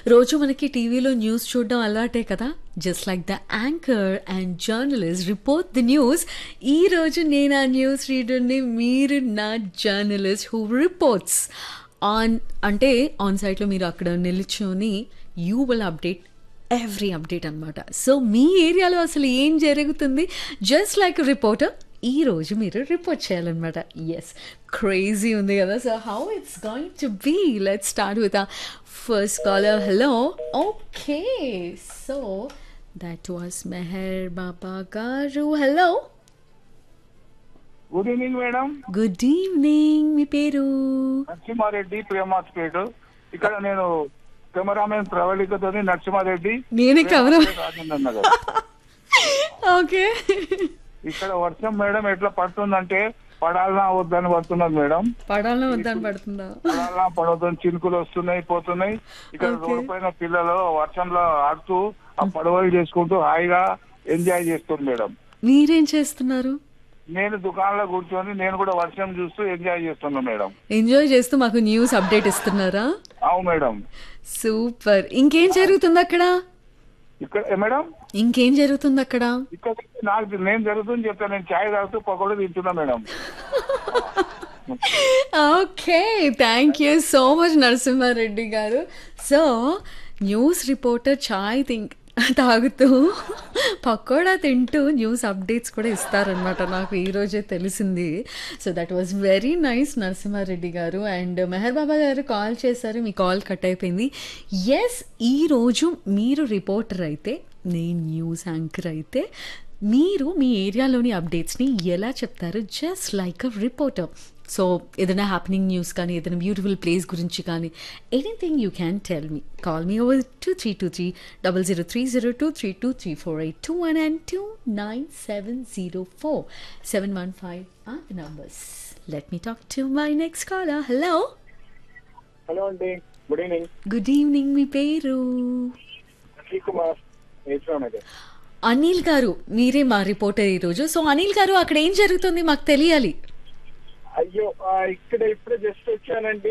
రోజు మనకి టీవీలో న్యూస్ చూడడం అలవాటే కదా just like the anchor and journalist report the news ఈ రోజు నేను ఆ న్యూస్ రీడర్ని మీరు నా జర్నలిస్ట్ హూ రిపోర్ట్స్ ఆన్ అంటే ఆన్ సైట్లో మీరు అక్కడ నిల్చొని you will update every update అనమాట సో మీ ఏరియాలో అసలు ఏం జరుగుతుంది జస్ట్ లైక్ రిపోర్టర్ ఈ రోజు మీరు రిపోర్ట్ చేయాలన్నమాట ఎస్ క్రేజీ ఉంది కదా so how it's going to be let start with a first caller hello okay so that was Mehar Baba garu hello good evening madam good evening మీ పేరు నరసింహారెడ్డి ప్రేమాస్పేట్ ఇక్కడ నేను కెమెరామెన్ ప్రవళికతో నరసింహారెడ్డి నేనే కెమెరా రాజేంద్ర నగర్ ఓకే ఇక్కడ వర్షం మేడం ఎట్లా పడుతుందంటే పడాలనా వద్దని పడుతున్నది మేడం పడాలని వద్దని పడుతుందా పడాలనా పడవద్దని చినుకులు వస్తున్నాయి పోతున్నాయి ఇక్కడ Okay. రోడ్డు పైన పిల్లలు వర్షంలో ఆడుతూ ఆ పడవలు చేసుకుంటూ హాయిగా ఎంజాయ్ చేస్తుంది మేడం మీరేం చేస్తున్నారు నేను దుకాణంలో కూర్చొని నేను కూడా వర్షం చూస్తూ ఎంజాయ్ చేస్తున్నా మేడం ఎంజాయ్ చేస్తూ మాకు న్యూస్ అప్డేట్ ఇస్తున్నారా అవు మేడం సూపర్ ఇంకేం జరుగుతుంది అక్కడ ఇక్కడ ఏ మేడం ఇంకేం జరుగుతుంది అక్కడ ఇక్కడ నాకు నేను జరుగుతుంది చెప్తాను నేను చాయ్ తాగుతూ పకోడీ తింటున్నా madam okay thank you so much Narasimha Reddy garu so news reporter చాయ్ థింక్ తాగుతూ పకోడా తింటూ న్యూస్ అప్డేట్స్ కూడా ఇస్తారనమాట నాకు ఈరోజే తెలిసింది so that was very nice Narasimha Reddy garu and Mehar Baba garu call చేశారు మీ కాల్ కట్ అయిపోయింది ఎస్ ఈరోజు మీరు రిపోర్టర్ అయితే నేను న్యూస్ యాంకర్ అయితే మీరు మీ ఏరియాలోని అప్డేట్స్ని ఎలా చెప్తారు just like a reporter so ఏదైనా హ్యాపెనింగ్ న్యూస్ కానీ ఏదైనా బ్యూటిఫుల్ ప్లేస్ గురించి కానీ anything you can tell me call me over two three two three double zero three zero two three two three four eight two one and two nine seven zero four seven one five are the numbers let me talk to my next caller hello hello అండి good evening good evening మీ పేరు అనిల్ కుమార్ నగర్ అనిల్ గారు మీరే మా reporter ఈరోజు so Anil గారు అక్కడ ఏం జరుగుతుంది మాకు తెలియాలి అయ్యో ఆ, ఇక్కడ ఇప్పుడే జస్ట్ వచ్చానండి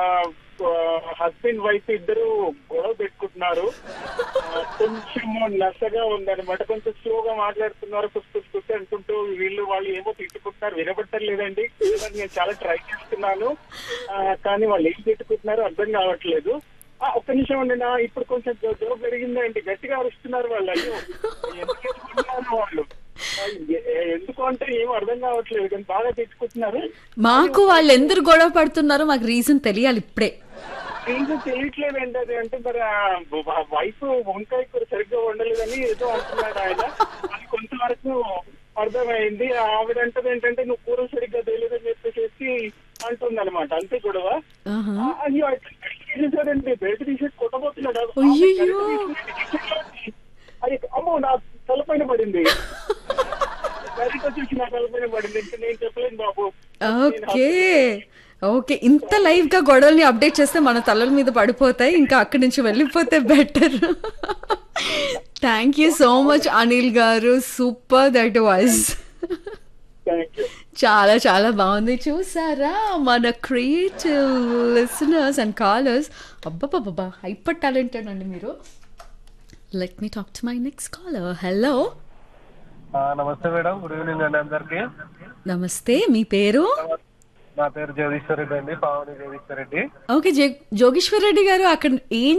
హస్బెండ్ వైఫ్ ఇద్దరు గొడవ పెట్టుకుంటున్నారు ఆ, కొంచెం నసగా ఉందన్నమాట కొంచెం స్లోగా మాట్లాడుతున్నారు కుస్ కుస్ కుస్ అనుకుంటూ వీళ్ళు వాళ్ళు ఏమో తిట్టుకుంటున్నారు వినబట్టం లేదండి వినడానికి నేను చాలా ట్రై చేస్తున్నాను ఆ, కానీ వాళ్ళు ఏం తిట్టుకుంటున్నారో అర్థం కావట్లేదు ఆ, ఒక్క నిమిషం అండి నా ఇప్పుడు కొంచెం గొడవ పెరిగిందండి గట్టిగా అరుస్తున్నారు వాళ్ళు అయ్యో ఎందుకు తిట్టుకుంటున్నారు వాళ్ళు ఆ, ఎ- ఎందుకు అంటే ఏం అర్థం కావట్లేదు కానీ బాగా తిట్టుకుంటున్నారు మాకు వాళ్ళు ఎందుకు గొడవ పడుతున్నారో మాకు రీజన్ తెలియాలి ఇప్పుడే ఇంకా తెలియట్లేదండి అది అంటే మరి ఆ వైఫ్ వంకాయ కూర సరిగ్గా వండలేదని ఏదో అంటున్నాడు ఆయన అది కొంతవరకు అర్థమైంది ఆవిడ అంటది ఏంటంటే నువ్వు కూర సరిగ్గా తెలియదని చెప్పేసి అంటుంది అనమాట అంతే గొడవ ఆహా. ఆ, అయ్యో తీసేసాడండి బయట తీసేసి కొట్టబోతున్నాడు అయ్యయ్యో. అది అమ్మో నా తలపైన పడింది బయటకు వచ్చేసి నా తలపైన పడింది ఇంకా నేను చెప్పలేను బాబు ఓకే ఓకే ఇంత లైవ్ గా గొడవల్ని అప్డేట్ చేస్తే మన తలల మీద పడిపోతాయి ఇంకా అక్కడి నుంచి వెళ్ళిపోతే better thank you so much Anil garu super that was thank you చాలా చాలా బాగుంది చూసారా మన క్రియేటివ్ లిసనర్స్ అండ్ కాలర్స్ అబ్బాబాబా హైపర్ టాలెంటెడ్ అండి మీరు let me talk to my next caller hello నమస్తే మేడం గుడ్ ఈవినింగ్ అండి అందరికి నమస్తే మీ పేరు నా పేరు జగదీశ్వర్ రెడ్డి అండి పావని జగదీశ్వర్ రెడ్డి ఓకే జోగేశ్వర్ రెడ్డి గారు అక్కడ ఏం